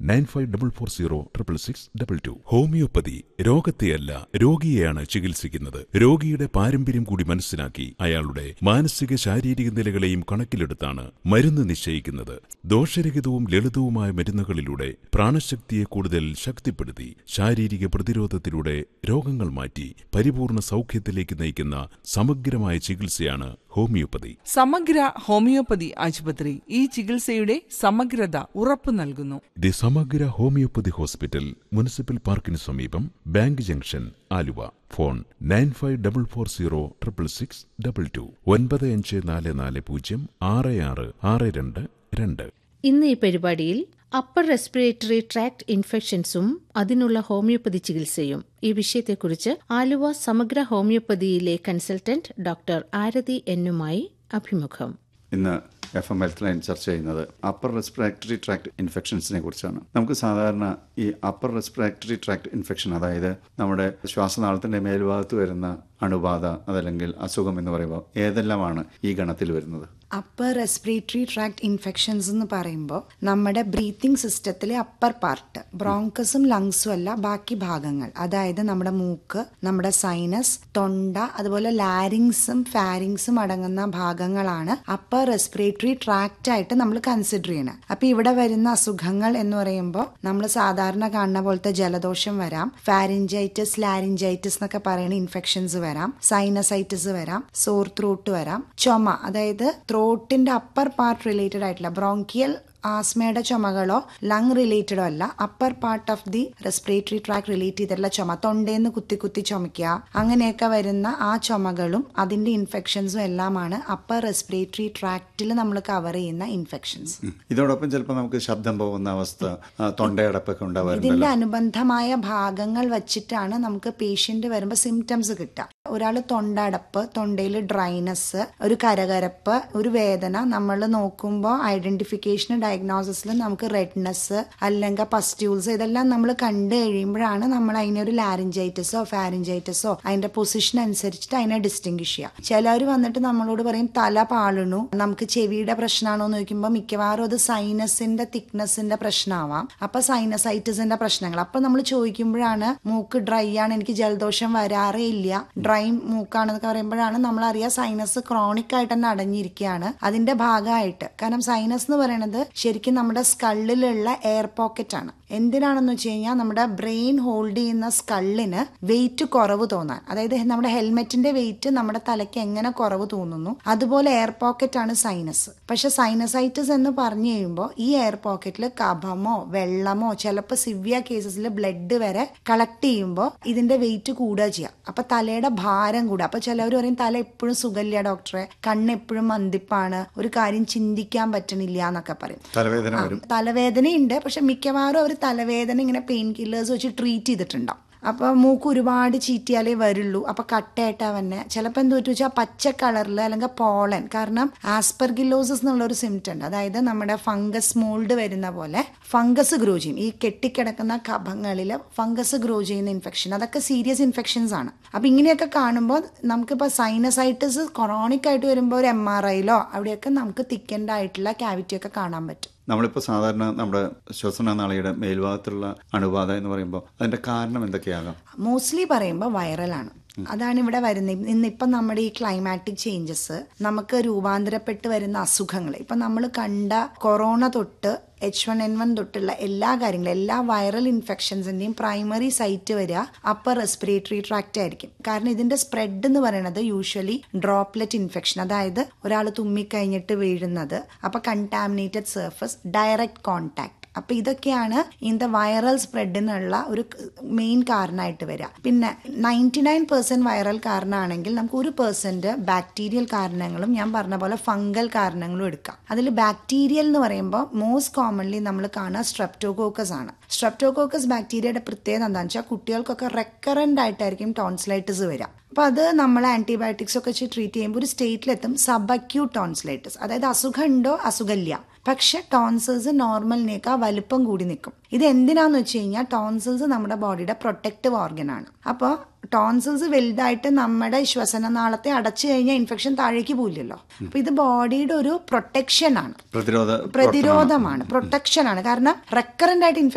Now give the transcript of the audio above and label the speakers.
Speaker 1: nine five double four zero triple six double two homeopathy രോഗത്തെയല്ല രോഗിയെയാണ് ചികിത്സിക്കുന്നത് രോഗിയുടെ പാരമ്പര്യം കൂടി മനസ്സിലാക്കി അയാളുടെ മാനസിക ശാരീരിക നിലകളെയും കണക്കിലെടുത്താണ് മരുന്ന് നിശ്ചയിക്കുന്നത് ദോഷരഹിതവും ലളിതവുമായ മരുന്നുകളിലൂടെ പ്രാണശക്തിയെ കൂടുതൽ ശക്തിപ്പെടുത്തി ശാരീരിക പ്രതിരോധത്തിലൂടെ രോഗങ്ങൾ മാറ്റി പരിപൂർണ സൗഖ്യത്തിലേക്ക് നയിക്കുന്ന സമഗ്രമായ ചികിത്സയാണ് ഹോമിയോപ്പതി
Speaker 2: സമഗ്ര ഹോമിയോപ്പതി ആശുപത്രി ഈ ചികിത്സയുടെ സമഗ്രത ഉറപ്പു നൽകുന്നു
Speaker 1: ദി സമഗ്ര ഹോമിയോപ്പതി ഹോസ്പിറ്റൽ മുനിസിപ്പൽ പാർക്കിന് സമീപം bank junction Aluva phone nine five double four zero triple six double two ഒൻപത് അഞ്ച് നാല് നാല് പൂജ്യം ആറ് ആറ് ആറ് രണ്ട് രണ്ട്
Speaker 3: ഇന്ന് ഈ പരിപാടിയിൽ അപ്പർ റെസ്പിറേറ്ററി ട്രാക്ട് ഇൻഫെക്ഷൻസും അതിനുള്ള ഹോമിയോപ്പതി ചികിത്സയും ഈ വിഷയത്തെക്കുറിച്ച് ആലുവ സമഗ്ര ഹോമിയോപ്പതിയിലെ കൺസൾട്ടന്റ് ഡോക്ടർ ആരതി എന്നുമായി അഭിമുഖം
Speaker 4: ഇന്ന് എഫ് എം ഹെൽത്ത് ലൈൻ ചർച്ച ചെയ്യുന്നത് അപ്പർ റെസ്പിറേറ്ററി ട്രാക്ട് ഇൻഫെക്ഷൻസിനെ കുറിച്ചാണ് നമുക്ക് സാധാരണ ഈ അപ്പർ റെസ്പിറേറ്ററി ട്രാക്ട് ഇൻഫെക്ഷൻ അതായത് നമ്മുടെ ശ്വാസനാളത്തിന്റെ മേൽഭാഗത്ത് വരുന്ന അണുബാധ അതല്ലെങ്കിൽ അസുഖം എന്ന് പറയുമ്പോൾ ഏതെല്ലാമാണ് ഈ ഗണത്തിൽ വരുന്നത്
Speaker 5: അപ്പർ റെസ്പിറേറ്ററി ട്രാക്ട് ഇൻഫെക്ഷൻസ് എന്ന് പറയുമ്പോൾ നമ്മുടെ ബ്രീത്തിങ് സിസ്റ്റത്തിലെ അപ്പർ പാർട്ട് ബ്രോങ്കസും ലങ്സും അല്ല ബാക്കി ഭാഗങ്ങൾ അതായത് നമ്മുടെ മൂക്ക് നമ്മുടെ സൈനസ് തൊണ്ട അതുപോലെ ലാരിങ്സും ഫാരിങ്സും അടങ്ങുന്ന ഭാഗങ്ങളാണ് അപ്പർ റെസ്പിറേറ്ററി ട്രാക്റ്റ് ആയിട്ട് നമ്മൾ കൺസിഡർ ചെയ്യണം അപ്പൊ ഇവിടെ വരുന്ന അസുഖങ്ങൾ എന്ന് പറയുമ്പോൾ നമ്മൾ സാധാരണ കാണുന്ന പോലത്തെ ജലദോഷം വരാം ഫാരിഞ്ചൈറ്റിസ് ലാരിഞ്ചൈറ്റിസ് എന്നൊക്കെ പറയുന്ന ഇൻഫെക്ഷൻസ് വരാം സൈനസൈറ്റിസ് വരാം സോർ ത്രോട്ട് വരാം ചുമ അതായത് ത്രോട്ടിന്റെ അപ്പർ പാർട്ട് റിലേറ്റഡ് ആയിട്ടുള്ള ബ്രോങ്കിയൽ ആസ്മയുടെ ചുമകളോ ലങ് റിലേറ്റഡോ അല്ല upper part of the respiratory tract relate ചെയ്തിട്ടുള്ള ചുമ തൊണ്ടേന്ന് കുത്തി കുത്തി ചുമയ്ക്കുക അങ്ങനെയൊക്കെ വരുന്ന ആ ചുമകളും അതിന്റെ ഇൻഫെക്ഷൻസും എല്ലാമാണ് അപ്പർ റെസ്പിറേറ്ററി ട്രാക്റ്റിൽ നമ്മൾ കവർ ചെയ്യുന്ന ഇൻഫെക്ഷൻസ്
Speaker 4: ഇതോടൊപ്പം ചിലപ്പോൾ നമുക്ക് ശബ്ദം പോകുന്ന അവസ്ഥ ആ, തൊണ്ടയടപ്പൊക്കെ
Speaker 5: ഇതിന്റെ
Speaker 4: ഉണ്ടാവാറുണ്ടല്ലോ
Speaker 5: അനുബന്ധമായ ഭാഗങ്ങൾ വെച്ചിട്ടാണ് നമുക്ക് പേഷ്യന്റ് വരുമ്പോൾ സിംറ്റംസ് കിട്ടുക ഒരാൾ തൊണ്ടടപ്പ് തൊണ്ടയിൽ ഡ്രൈനസ് ഒരു കരകരപ്പ് ഒരു വേദന നമ്മൾ നോക്കുമ്പോൾ ഐഡന്റിഫിക്കേഷൻ ഡയഗ്നോസിസിൽ നമുക്ക് റെഡ്നെസ് അല്ലെങ്കിൽ പസ്റ്റ്യൂൾസ് ഇതെല്ലാം നമ്മൾ കണ്ടു കഴിയുമ്പോഴാണ് നമ്മൾ അതിനെ ഒരു ലാരിഞ്ചൈറ്റിസോ ഫാരിഞ്ചൈറ്റിസോ അതിന്റെ പൊസിഷൻ അനുസരിച്ചിട്ട് അതിനെ ഡിസ്റ്റിങ്ഷ് ചെയ്യുക ചിലർ വന്നിട്ട് നമ്മളോട് പറയും തല പാളണു നമുക്ക് ചെവിയുടെ പ്രശ്നമാണോ എന്ന് ചോദിക്കുമ്പോൾ മിക്കവാറും അത് സൈനസിന്റെ തിക്നെസിന്റെ പ്രശ്നമാവാം അപ്പൊ സൈനസൈറ്റിസിന്റെ പ്രശ്നങ്ങൾ അപ്പൊ നമ്മൾ ചോദിക്കുമ്പോഴാണ് മൂക്ക് ഡ്രൈ ആണ് എനിക്ക് ജലദോഷം വരാറേ ഇല്ല ഡ്രൈ മൂക്കാണെന്നൊക്കെ പറയുമ്പോഴാണ് നമ്മൾ അറിയാം സൈനസ് ക്രോണിക് ആയിട്ട് തന്നെ അടഞ്ഞിരിക്കുകയാണ് അതിന്റെ ഭാഗമായിട്ട് കാരണം സൈനസ് എന്ന് പറയുന്നത് ശരിക്കും നമ്മുടെ സ്കള്ളിലുള്ള എയർ പോക്കറ്റ് ആണ് എന്തിനാണെന്ന് വെച്ച് കഴിഞ്ഞാൽ നമ്മുടെ ബ്രെയിൻ ഹോൾഡ് ചെയ്യുന്ന സ്കള്ളിന് വെയിറ്റ് കുറവ് തോന്നാൻ അതായത് നമ്മുടെ ഹെൽമെറ്റിന്റെ വെയിറ്റ് നമ്മുടെ തലയ്ക്ക് എങ്ങനെ കുറവ് തോന്നുന്നു അതുപോലെ എയർ പോക്കറ്റ് ആണ് സൈനസ് പക്ഷെ സൈനസൈറ്റിസ് എന്ന് പറഞ്ഞു കഴിയുമ്പോൾ ഈ എയർ പോക്കറ്റിൽ കഫമോ വെള്ളമോ ചിലപ്പോൾ സിവിയർ കേസസിൽ ബ്ലഡ് വരെ കളക്ട് ചെയ്യുമ്പോൾ ഇതിന്റെ വെയിറ്റ് കൂടുക ചെയ്യുക അപ്പൊ തലയുടെ ഭാരം കൂടുക അപ്പൊ ചിലവർ പറയും തല എപ്പോഴും സുഖമില്ല ഡോക്ടറെ കണ്ണ് എപ്പോഴും മന്ദിപ്പാണ് ഒരു കാര്യം ചിന്തിക്കാൻ പറ്റണില്ല എന്നൊക്കെ പറയും
Speaker 4: തലവേദന വരും
Speaker 5: തലവേദനയുണ്ട് പക്ഷെ മിക്കവാറും അവർ തലവേദന ഇങ്ങനെ പെയിൻ കില്ലേഴ്സ് വെച്ച് ട്രീറ്റ് ചെയ്തിട്ടുണ്ടാവും അപ്പൊ മൂക്ക് ഒരുപാട് ചീറ്റിയാലേ വരുള്ളൂ അപ്പൊ കട്ടയായിട്ടാ വന്നെ ചിലപ്പോൾ എന്ത് പറ്റും വെച്ചാൽ പച്ച കളറിൽ അല്ലെങ്കിൽ പോളൻ കാരണം ആസ്പെർഗിലോസിസ് എന്നുള്ള ഒരു സിംറ്റം ഉണ്ട് അതായത് നമ്മുടെ ഫംഗസ് മോൾഡ് വരുന്ന പോലെ ഫംഗസ് ഗ്രോ ചെയ്യും ഈ കെട്ടിക്കിടക്കുന്ന കഫങ്ങളിൽ ഫംഗസ് ഗ്രോ ചെയ്യുന്ന ഇൻഫെക്ഷൻ അതൊക്കെ സീരിയസ് ഇൻഫെക്ഷൻസ് ആണ് അപ്പൊ ഇങ്ങനെയൊക്കെ കാണുമ്പോൾ നമുക്കിപ്പോൾ സൈനസൈറ്റിസ് കൊറോണിക് ആയിട്ട് വരുമ്പോൾ ഒരു എം ആർ ഐയിലോ അവിടെയൊക്കെ നമുക്ക് തിക്കൻഡ് ആയിട്ടുള്ള ക്യാവിറ്റി ഒക്കെ കാണാൻ പറ്റും
Speaker 4: നമ്മളിപ്പോൾ സാധാരണ നമ്മുടെ ശ്വസന നാളിയുടെ മേൽഭാഗത്തുള്ള അണുബാധ എന്ന് പറയുമ്പോൾ അതിന്റെ കാരണം എന്തൊക്കെയാകാം
Speaker 5: മോസ്റ്റ്ലി പറയുമ്പോൾ വൈറലാണ് അതാണ് ഇവിടെ വരുന്നത് ഇന്നിപ്പം നമ്മുടെ ഈ ക്ലൈമാറ്റിക് ചേഞ്ചസ് നമുക്ക് രൂപാന്തരപ്പെട്ട് വരുന്ന അസുഖങ്ങൾ ഇപ്പം നമ്മൾ കണ്ട കൊറോണ തൊട്ട് എച്ച് വൺ എൻ വൺ തൊട്ടുള്ള എല്ലാ കാര്യങ്ങളും എല്ലാ വൈറൽ ഇൻഫെക്ഷൻസിന്റെയും പ്രൈമറി സൈറ്റ് വരിക അപ്പർ റെസ്പിറേറ്ററി ട്രാക്റ്റ് ആയിരിക്കും കാരണം ഇതിന്റെ സ്പ്രെഡ് എന്ന് പറയുന്നത് യൂഷ്വലി ഡ്രോപ്ലെറ്റ് ഇൻഫെക്ഷൻ അതായത് ഒരാൾ തുമ്മിക്കഴിഞ്ഞിട്ട് വീഴുന്നത് അപ്പൊ കണ്ടാമിനേറ്റഡ് സർഫസ് ഡയറക്റ്റ് കോൺടാക്ട് അപ്പൊ ഇതൊക്കെയാണ് ഇതിന്റെ വൈറൽ സ്പ്രെഡിനുള്ള ഒരു മെയിൻ കാരണമായിട്ട് വരിക പിന്നെ നയൻറ്റി നയൻ പെർസെന്റ് വൈറൽ കാരണമാണെങ്കിൽ നമുക്ക് ഒരു പെർസെന്റ് ബാക്ടീരിയൽ കാരണങ്ങളും ഞാൻ പറഞ്ഞ പോലെ ഫംഗൽ കാരണങ്ങളും എടുക്കാം അതിൽ ബാക്ടീരിയൽ എന്ന് പറയുമ്പോൾ മോസ്റ്റ് കോമൺലി നമ്മൾ കാണുക സ്ട്രെപ്റ്റോകോക്കസ് ആണ് സ്ട്രെപ്റ്റോകോക്കസ് ബാക്ടീരിയയുടെ പ്രത്യേകത എന്താണെന്ന് വെച്ചാൽ കുട്ടികൾക്കൊക്കെ റെക്കറന്റ് ആയിട്ടായിരിക്കും ടോൺസിലൈറ്റിസ് വരിക അപ്പൊ അത് നമ്മൾ ആന്റിബയോട്ടിക്സ് ഒക്കെ വെച്ച് ട്രീറ്റ് ചെയ്യുമ്പോൾ ഒരു സ്റ്റേറ്റിലെത്തും സബ് അക്യൂട്ട് ടോൺസിലൈറ്റിസ് അതായത് അസുഖം ഉണ്ടോ അസുഖമില്ല പക്ഷെ ടോൺസിൽസ് നോർമലിനേക്കാൾ വലുപ്പം കൂടി നിൽക്കും ഇത് എന്തിനാന്ന് വെച്ച് കഴിഞ്ഞാൽ ടോൺസിൽസ് നമ്മുടെ ബോഡിയുടെ പ്രൊട്ടക്റ്റീവ് ഓർഗൻ ആണ് അപ്പോൾ ടോൺസിൽസ് വലുതായിട്ട് നമ്മുടെ ശ്വസനനാളത്തെ അടച്ചു കഴിഞ്ഞാൽ ഇൻഫെക്ഷൻ താഴേക്ക് പോയില്ലല്ലോ അപ്പൊ ഇത് ബോഡിയുടെ ഒരു പ്രൊട്ടക്ഷൻ ആണ്
Speaker 4: പ്രതിരോധ
Speaker 5: പ്രതിരോധമാണ് പ്രൊട്ടക്ഷൻ ആണ് കാരണം റെക്കറന്റ് ആയിട്ട്